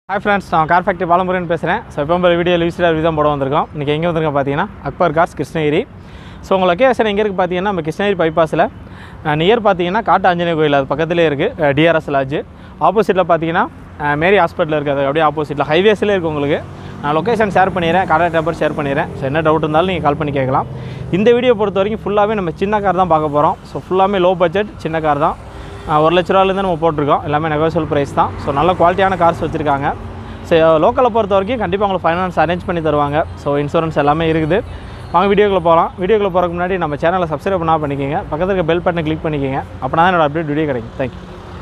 hi friends நான் car factory Balamurugan பேசுகிறேன் so இப்போ நம்ம வீடியோ லிவ்ஸ்டார் ரிவ்யூ தான் போட வந்திருக்கோம் இன்றைக்கி எங்கே வந்திருக்கோம் பார்த்தீங்கன்னா அக்பர் கார்ஸ் கிருஷ்ணகிரி ஸோ உங்கள் லொக்கேஷன் எங்கே இருக்குது பார்த்தீங்கன்னா நம்ம கிருஷ்ணகிரி பைபாஸில் நியர் பார்த்தீங்கன்னா காட்டு ஆஞ்சநேய கோயில் அது பக்கத்துலேயே இருக்குது டிஆர்எஸ் லாட்ஜ் ஆப்போசிட்டில் பார்த்தீங்கன்னா அஹ், மேரி ஹாஸ்பிட்டல் இருக்குது அது அப்படியே ஆப்போசிட்டில் ஹைவேஸ்லேயே இருக்குது உங்களுக்கு நான் லொக்கேஷன் ஷேர் பண்ணிடுறேன் கான்டாக்ட் நம்பர் ஷேர் பண்ணிடுறேன் ஸோ என்ன டவுட் இருந்தாலும் நீங்கள் கால் பண்ணி கேட்கலாம் இந்த வீடியோ பொறுத்த வரைக்கும் ஃபுல்லாகவே நம்ம சின்ன கார் தான் பார்க்க போகிறோம் ஸோ ஃபுல்லாமே லோ பட்ஜெட் சின்ன கார் தான் அஹ், ஒரு லட்ச ரூபாலேருந்து நம்ம போட்டிருக்கோம் எல்லாமே நெகோசியல் ப்ரைஸ் தான் ஸோ நல்ல குவாலிட்டியான கார்ஸ் வச்சுருக்காங்க ஸோ லோக்கலை பொறுத்த வரைக்கும் கண்டிப்பாக உங்களுக்கு ஃபைனான்ஸ் அரேஞ்ச் பண்ணி தருவாங்க ஸோ இன்சூரன்ஸ் எல்லாமே இருக்குது வாங்க வீடியோக்குள்ள போகலாம் வீடியோக்குள்ள போகிறதுக்கு முன்னாடி நம்ம சேனலை சப்ஸ்கிரைப் பண்ணா பண்ணிக்கோங்க பக்கத்தில் இருக்க பெல் பட்டனை கிளிக் பண்ணிக்கோங்க அப்போ தான் என்னோட அப்டேட் வீடியோ கிடைக்கும் தேங்க்யூ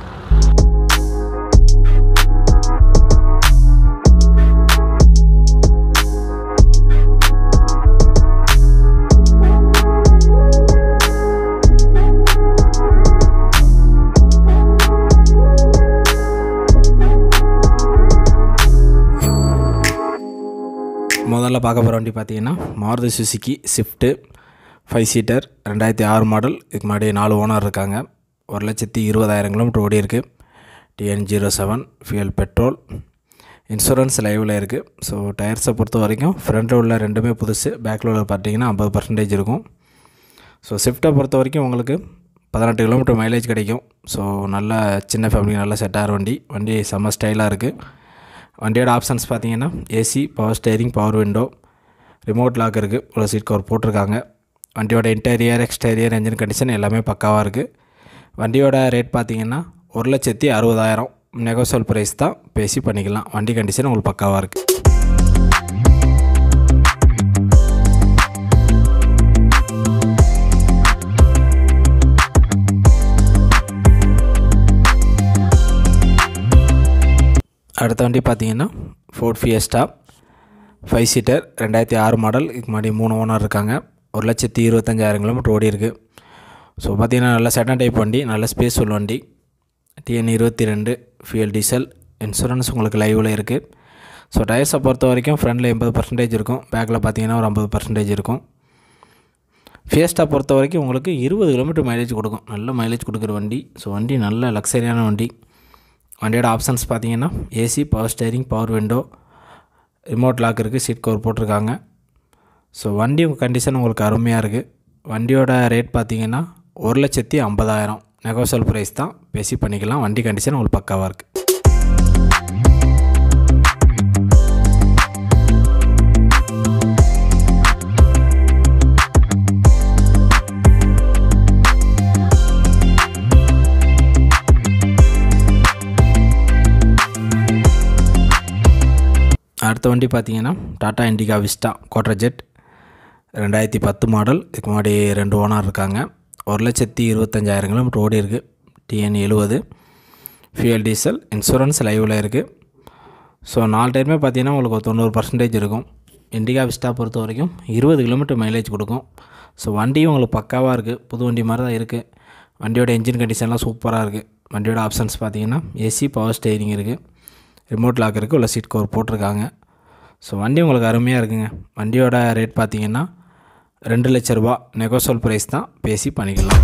முதல்ல பார்க்க போகிற வண்டி பார்த்தீங்கன்னா Maruti Suzuki Swift five seater ரெண்டாயிரத்தி ஆறு மாடல் இதுக்கு முன்னாடி நாலு ஓனர் இருக்காங்க ஒரு லட்சத்தி இருபதாயிரம் கிலோமீட்டர் ஓடி இருக்குது TN zero seven fuel petrol insurance லைவில் இருக்குது ஸோ டயர்ஸை பொறுத்த வரைக்கும் ஃப்ரண்ட்டில் உள்ள ரெண்டுமே புதுசு பேக்கில் உள்ள பார்த்தீங்கன்னா ஐம்பது பர்சன்டேஜ் இருக்கும் ஸோ ஸ்விஃப்ட்டை பொறுத்த வரைக்கும் உங்களுக்கு பதினெட்டு கிலோமீட்டர் மைலேஜ் கிடைக்கும் ஸோ நல்ல சின்ன ஃபேமிலி நல்ல செட் ஆகிற வண்டி வண்டி செம்ம ஸ்டைலாக இருக்குது வண்டியோட ஆப்ஷன்ஸ் பார்த்தீங்கன்னா AC power steering power window remote lock இருக்குது உள்ள சீட் கவர் போட்டிருக்காங்க வண்டியோட இன்டீரியர் எக்ஸ்டீரியர் என்ஜின் கண்டிஷன் எல்லாமே பக்காவாக இருக்குது வண்டியோட ரேட் பார்த்தீங்கன்னா ஒரு லட்சத்தி அறுபதாயிரம் நெகோசியல் ப்ரைஸ் தான் பேசி பண்ணிக்கலாம் வண்டி கண்டிஷன் உங்களுக்கு பக்காவாக இருக்குது அடுத்த வண்டி பார்த்தீங்கன்னா ஃபோர்ட் ஃபியஸ்டா ஃபைவ் சீட்டர் ரெண்டாயிரத்தி ஆறு மாடல் இதுக்கு முன்னாடி மூணு ஓனர் இருக்காங்க ஒரு லட்சத்தி இருபத்தஞ்சாயிரம் கிலோமீட்டர் ஓடி இருக்குது ஸோ பார்த்தீங்கன்னா நல்ல செகண்ட் டைப் வண்டி நல்ல ஸ்பேஸ் உள்ள வண்டி டிஎன் இருபத்தி ரெண்டு ஃபியூல் டீசல் இன்சூரன்ஸ் உங்களுக்கு லைவில் இருக்குது ஸோ டயர்ஸை பொறுத்த வரைக்கும் ஃப்ரண்டில் எண்பது பர்சன்டேஜ் இருக்கும் பேக்கில் பார்த்தீங்கன்னா ஒரு ஐம்பது பர்சன்டேஜ் இருக்கும் ஃபியஸ்டா பொறுத்த வரைக்கும் உங்களுக்கு இருபது கிலோமீட்டர் மைலேஜ் கொடுக்கும் நல்ல மைலேஜ் கொடுக்குற வண்டி ஸோ வண்டி நல்ல லக்ஸரியான வண்டி வண்டியோட ஆப்ஷன்ஸ் பார்த்தீங்கன்னா AC power steering power window remote lock இருக்குது சீட் கவர் போட்டிருக்காங்க ஸோ வண்டி கண்டிஷன் உங்களுக்கு அருமையாக இருக்குது வண்டியோட ரேட் பார்த்தீங்கன்னா ஒரு லட்சத்தி ஐம்பதாயிரம் நெகோசியல் ப்ரைஸ் தான் பேசி பண்ணிக்கலாம் வண்டி கண்டிஷன் உங்களுக்கு பக்காவாக இருக்குது அடுத்த வண்டி பார்த்தீங்கன்னா Tata Indica Vista Quadrajet ரெண்டாயிரத்தி பத்து மாடல் இதுக்கு முன்னாடி ரெண்டு ஓனர் இருக்காங்க ஒரு லட்சத்தி இருபத்தஞ்சாயிரம் கிலோமீட்டர் ஓடி இருக்குது டிஎன் எழுபது ஃபியூல் டீசல் இன்சூரன்ஸ் லைவில் இருக்குது ஸோ நாலு டயருமே பார்த்தீங்கன்னா உங்களுக்கு ஒரு தொண்ணூறு பர்சன்டேஜ் இருக்கும் இண்டிகா விஸ்டா பொறுத்த வரைக்கும் இருபது கிலோமீட்டர் மைலேஜ் கொடுக்கும் ஸோ வண்டியும் உங்களுக்கு பக்காவாக இருக்குது புது வண்டி மாதிரி தான் இருக்குது வண்டியோட என்ஜின் கண்டிஷன்லாம் சூப்பராக இருக்குது வண்டியோட ஆப்ஷன்ஸ் பார்த்தீங்கன்னா ஏசி பவர் ஸ்டேரிங் இருக்குது ரிமோட் லாக் இருக்குது உள்ள சீட் கவர் போட்டிருக்காங்க ஸோ வண்டி உங்களுக்கு அருமையாக இருக்குங்க வண்டியோட ரேட் பார்த்தீங்கன்னா ரெண்டு லட்ச ரூபா நெகோசோல் ப்ரைஸ் தான் பேசி பண்ணிக்கலாம்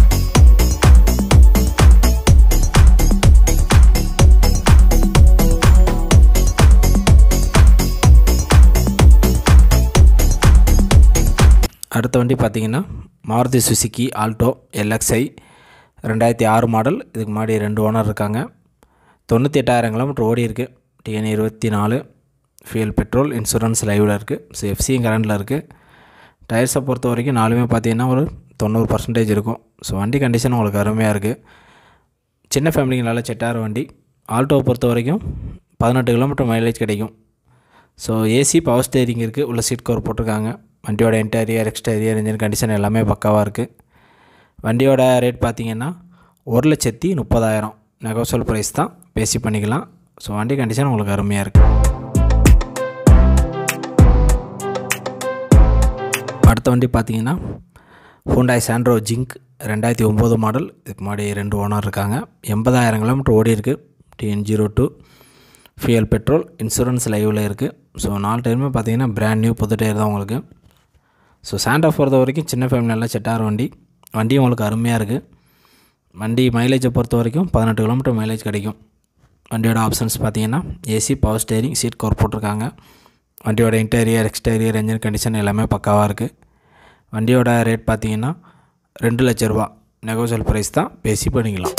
அடுத்த வண்டி பார்த்தீங்கன்னா மாருதி சுசுக்கி ஆல்டோ எல்எக்ஸ்ஐ ரெண்டாயிரத்தி ஆறு மாடல் இதுக்கு முன்னாடி ரெண்டு ஓனர் இருக்காங்க தொண்ணூற்றி எட்டாயிரம் கிலோமீட்டர் ஓடி இருக்குது டிஎன் இருபத்தி நாலு ஃபியூல் பெட்ரோல் இன்சூரன்ஸ் லைவில் இருக்குது ஸோ எஃப்சியும் கரண்டில் இருக்குது டயர்ஸை பொறுத்த வரைக்கும் நாலுமே பார்த்தீங்கன்னா ஒரு தொண்ணூறு பர்சன்டேஜ் இருக்கும் ஸோ வண்டி கண்டிஷன் உங்களுக்கு அருமையாக இருக்குது சின்ன ஃபேமிலிக்கு நல்ல செட்டாகிற வண்டி ஆல்டோவை பொறுத்த வரைக்கும் பதினெட்டு கிலோமீட்டர் மைலேஜ் கிடைக்கும் ஸோ ஏசி பவர் ஸ்டேரிங் இருக்குது உள்ள சீட் கவர் போட்டிருக்காங்க வண்டியோட இன்டீரியர் எக்ஸ்டீரியர் இன்ஜின் கண்டிஷன் எல்லாமே பக்காவாக இருக்குது வண்டியோட ரேட் பார்த்தீங்கன்னா ஒரு லட்சத்தி முப்பதாயிரம் நெகோசியல் ப்ரைஸ் தான் பேசி பண்ணிக்கலாம் ஸோ வண்டி கண்டிஷன் உங்களுக்கு அருமையாக இருக்குது அடுத்த வண்டி பார்த்தீங்கன்னா ஹூண்டாய் சாண்ட்ரோ ஜிங்க் ரெண்டாயிரத்தி ஒம்பது மாடல் இதுக்கு முன்னாடி ரெண்டு ஓனர் இருக்காங்க எண்பதாயிரம் கிலோமீட்டர் ஓடி இருக்குது TN zero two fuel petrol insurance லைவில் இருக்குது ஸோ நாலு டயருமே பார்த்தீங்கன்னா பிராண்ட் நியூ புது டயர் தான் உங்களுக்கு ஸோ சாண்டா பொறுத்த வரைக்கும் சின்ன ஃபேமிலி நல்லா செட் ஆகிற வண்டி வண்டியும் உங்களுக்கு அருமையாக இருக்குது வண்டி மைலேஜை பொறுத்த வரைக்கும் பதினெட்டு கிலோமீட்டர் மைலேஜ் கிடைக்கும் வண்டியோட ஆப்ஷன்ஸ் பார்த்தீங்கன்னா AC power steering seat cover போட்டிருக்காங்க வண்டியோட இன்டீரியர் எக்ஸ்டீரியர் என்ஜின் கண்டிஷன் எல்லாமே பக்காவாக இருக்குது வண்டியோட ரேட் பார்த்தீங்கன்னா ரெண்டு லட்ச ரூபா நெகோசியல் ப்ரைஸ் தான் பேசி பண்ணிக்கலாம்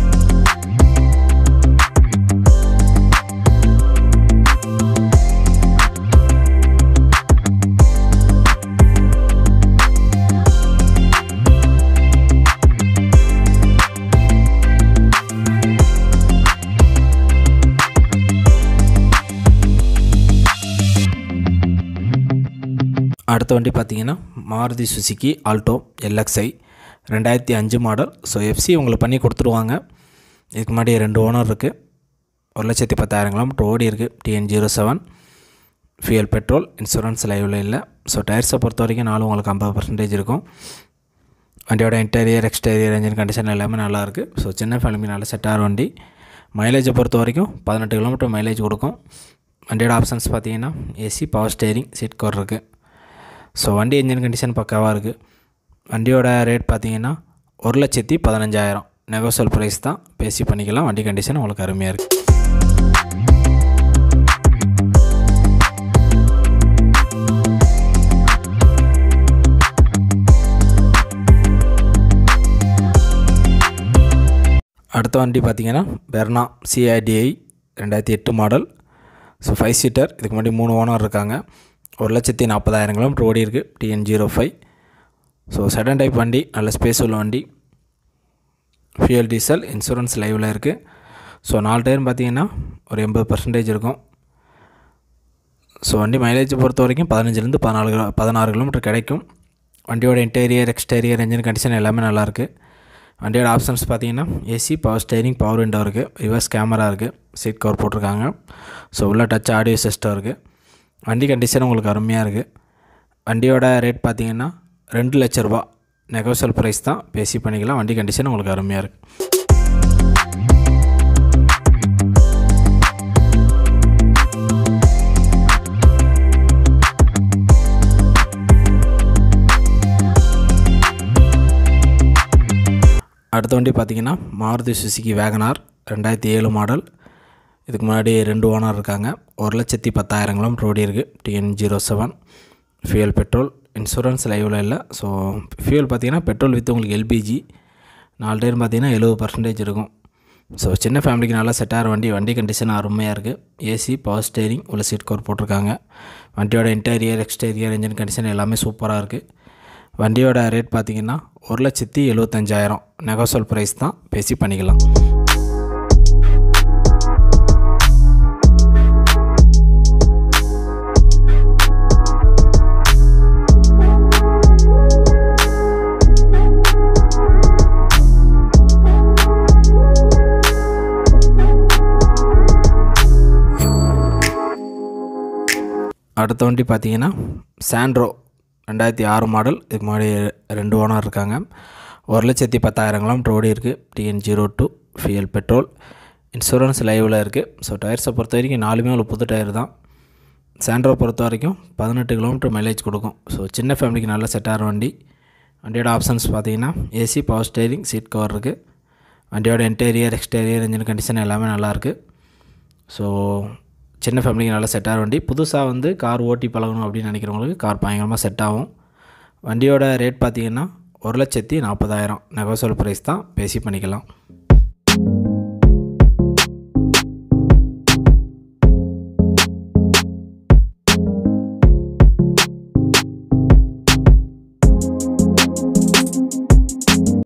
அடுத்த வண்டி பார்த்தீங்கன்னா மாருதி சுசுக்கி ஆல்டோ எல்எக்ஸ்ஐ ரெண்டாயிரத்தி அஞ்சு மாடல் ஸோ எஃப்சி உங்களுக்கு பண்ணி கொடுத்துருவாங்க இதுக்கு முன்னாடி ரெண்டு ஓனர் இருக்குது ஒரு லட்சத்தி பத்தாயிரம் கிலோமீட்டர் ஓடி இருக்குது TN zero seven fuel petrol insurance லைவில் இல்லை ஸோ டயர்ஸை பொறுத்த வரைக்கும் நாலும் உங்களுக்கு ஐம்பது பர்சன்டேஜ் இருக்கும் வண்டியோட இன்டீரியர் எக்ஸ்டீரியர் என்ஜின் கண்டிஷன் எல்லாமே நல்லாயிருக்கு ஸோ சின்ன ஃபேமிலி நல்ல செட் ஆகிற வண்டி மைலேஜை பொறுத்த வரைக்கும் பதினெட்டு கிலோமீட்டர் மைலேஜ் கொடுக்கும் வண்டியோட ஆப்ஷன்ஸ் பார்த்தீங்கன்னா AC power steering seat cover இருக்குது ஸோ வண்டி இன்ஜின் கண்டிஷன் பக்காவாக இருக்குது வண்டியோட ரேட் பார்த்தீங்கன்னா ஒரு லட்சத்தி பதினஞ்சாயிரம் நெகோசியல் ப்ரைஸ் தான் பேசி பண்ணிக்கலாம் வண்டி கண்டிஷன் உங்களுக்கு அருமையாக இருக்குது அடுத்த வண்டி பார்த்தீங்கன்னா பெர்னா சிஐடிஐ ரெண்டாயிரத்தி எட்டு மாடல் ஸோ ஃபைவ் சீட்டர் இதுக்கு முன்னாடி மூணு ஓனர் இருக்காங்க ஒரு லட்சத்தி நாற்பதாயிரம் கிலோமீட்டர் ஓடி இருக்குது TN zero five so sedan type வண்டி நல்ல ஸ்பேஸ் உள்ள வண்டி ஃபியூல் டீசல் இன்சூரன்ஸ் லைவில் இருக்குது ஸோ நாலு டயரும் பார்த்தீங்கன்னா ஒரு எண்பது பர்சன்டேஜ் இருக்கும் ஸோ வண்டி மைலேஜ் பொறுத்த வரைக்கும் பதினஞ்சுலேருந்து பதினாலு கிலோ பதினாறு கிலோமீட்டர் கிடைக்கும் வண்டியோட இன்டீரியர் எக்ஸ்டீரியர் என்ஜின் கண்டிஷன் எல்லாமே நல்லாயிருக்கு வண்டியோட ஆப்ஷன்ஸ் பார்த்தீங்கன்னா AC power steering power window இருக்குது ரிவர்ஸ் கேமரா இருக்குது சீட் கவர் போட்டிருக்காங்க ஸோ உள்ள டச் ஆடியோ சிஸ்டம் இருக்குது வண்டி கண்டிஷன் உங்களுக்கு அருமையாக இருக்குது வண்டியோட ரேட் பார்த்தீங்கன்னா ரெண்டு லட்ச ரூபா நெகோசியல் ப்ரைஸ் தான் பேசி பண்ணிக்கலாம் வண்டி கண்டிஷன் உங்களுக்கு அருமையாக இருக்குது அடுத்த வண்டி பார்த்தீங்கன்னா மாருதி சுசுகி வேகனார் ரெண்டாயிரத்தி ஏழு மாடல் இதுக்கு முன்னாடி ரெண்டு ஓனர் இருக்காங்க ஒரு லட்சத்தி பத்தாயிரம் கிலோமீட்டர் ஓடி இருக்குது TN zero seven fuel petrol insurance லைவில் இல்லை ஸோ ஃபியூல் பார்த்தீங்கன்னா பெட்ரோல் வித் உங்களுக்கு எல்பிஜி நாலு டயர் பார்த்தீங்கன்னா எழுபது பர்சன்டேஜ் இருக்கும் ஸோ சின்ன ஃபேமிலிக்கு நல்லா செட் ஆகிற வண்டி வண்டி கண்டிஷன் அருமையாக இருக்குது ஏசி பவர் ஸ்டேரிங் உள்ள சீட் கவர் போட்டிருக்காங்க வண்டியோட இன்டீரியர் எக்ஸ்டீரியர் இன்ஜின் கண்டிஷன் எல்லாமே சூப்பராக இருக்குது வண்டியோட ரேட் பார்த்தீங்கன்னா ஒரு லட்சத்தி எழுபத்தஞ்சாயிரம் நெகோசல் ப்ரைஸ் தான் பேசி பண்ணிக்கலாம் அடுத்த வண்டி பார்த்தீங்கன்னா சாண்ட்ரோ ரெண்டாயிரத்தி ஆறு மாடல் இதுக்கு முன்னாடி ரெண்டு ஓனர் இருக்காங்க ஒரு லட்சத்தி பத்தாயிரம் கிலோமீட்டர் ஓடி இருக்குது TN zero two fuel petrol insurance லைவில் இருக்குது ஸோ டயர்ஸை பொறுத்த வரைக்கும் நாலுமே ஒரு புது டயர் தான் சாண்ட்ரோ பொறுத்த வரைக்கும் பதினெட்டு கிலோமீட்டர் மைலேஜ் கொடுக்கும் ஸோ சின்ன ஃபேமிலிக்கு நல்லா செட் ஆகிற வண்டி வண்டியோட ஆப்ஷன்ஸ் பார்த்தீங்கன்னா AC power steering seat cover இருக்குது வண்டியோட இன்டீரியர் எக்ஸ்டீரியர் இன்ஜின் கண்டிஷன் எல்லாமே நல்லாயிருக்கு ஸோ சின்ன ஃபேமிலிக்கு நல்லா செட் ஆகிற வண்டி புதுசாக வந்து கார் ஓட்டி பழகணும் அப்படின்னு நினைக்கிறவங்களுக்கு கார் பயங்கரமாக செட் ஆகும் வண்டியோட ரேட் பார்த்தீங்கன்னா ஒரு லட்சத்தி நாற்பதாயிரம் நெகோசியல் ப்ரைஸ் தான் பேசி பண்ணிக்கலாம்